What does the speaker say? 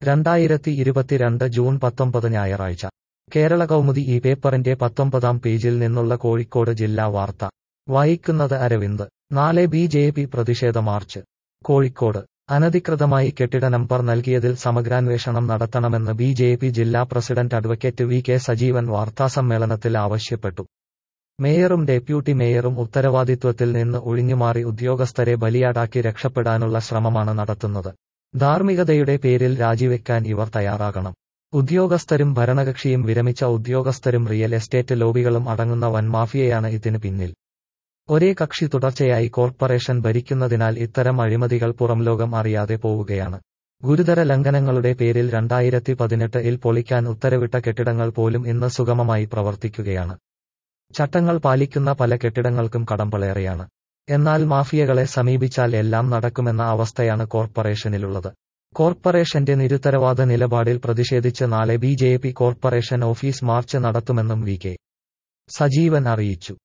രണ്ടായിരത്തി ഇരുപത്തിരണ്ട് ജൂൺ പത്തൊമ്പത് ഞായറാഴ്ച കേരള കൗമുദി ഈ പേപ്പറിന്റെ പത്തൊമ്പതാം പേജിൽ നിന്നുള്ള കോഴിക്കോട് ജില്ലാ വാർത്ത വായിക്കുന്നത് അരവിന്ദ് നാളെ ബി ജെ പി പ്രതിഷേധ മാർച്ച് കോഴിക്കോട് അനധികൃതമായി കെട്ടിട നമ്പർ നൽകിയതിൽ സമഗ്രാന്വേഷണം നടത്തണമെന്ന് ബി ജെ പി ജില്ലാ president advocate V K Sajeevan വാർത്താസമ്മേളനത്തിൽ ആവശ്യപ്പെട്ടു മേയറും ഡെപ്യൂട്ടി മേയറും ഉത്തരവാദിത്വത്തിൽ നിന്ന് ഒഴിഞ്ഞുമാറി ഉദ്യോഗസ്ഥരെ ബലിയാടാക്കി രക്ഷപ്പെടാനുള്ള ശ്രമമാണ് നടത്തുന്നത് ധാർമ്മികതയുടെ പേരിൽ രാജിവെക്കാൻ ഇവർ തയ്യാറാകണം ഉദ്യോഗസ്ഥരും ഭരണകക്ഷിയും വിരമിച്ച ഉദ്യോഗസ്ഥരും റിയൽ എസ്റ്റേറ്റ് ലോബികളും അടങ്ങുന്ന വൻ മാഫിയയാണ് ഇതിന് പിന്നിൽ ഒരേ കക്ഷി തുടർച്ചയായി കോർപ്പറേഷൻ ഭരിക്കുന്നതിനാൽ ഇത്തരം അഴിമതികൾ പുറംലോകം അറിയാതെ പോവുകയാണ് ഗുരുതര ലംഘനങ്ങളുടെ പേരിൽ രണ്ടായിരത്തി പതിനെട്ടിൽ പൊളിക്കാൻ ഉത്തരവിട്ട കെട്ടിടങ്ങൾ പോലും ഇന്ന് സുഗമമായി പ്രവർത്തിക്കുകയാണ് ചട്ടങ്ങൾ പാലിക്കുന്ന പല കെട്ടിടങ്ങൾക്കും കടമ്പളേറെയാണ് എന്നാൽ മാഫിയകളെ സമീപിച്ചാൽ എല്ലാം നടക്കുമെന്ന അവസ്ഥയാണ് കോർപ്പറേഷനിലുള്ളത് കോർപ്പറേഷന്റെ നിരുത്തരവാദ നിലപാടിൽ പ്രതിഷേധിച്ച് നാളെ B J P corporation office march നടത്തുമെന്നും വി കെ സജീവൻ അറിയിച്ചു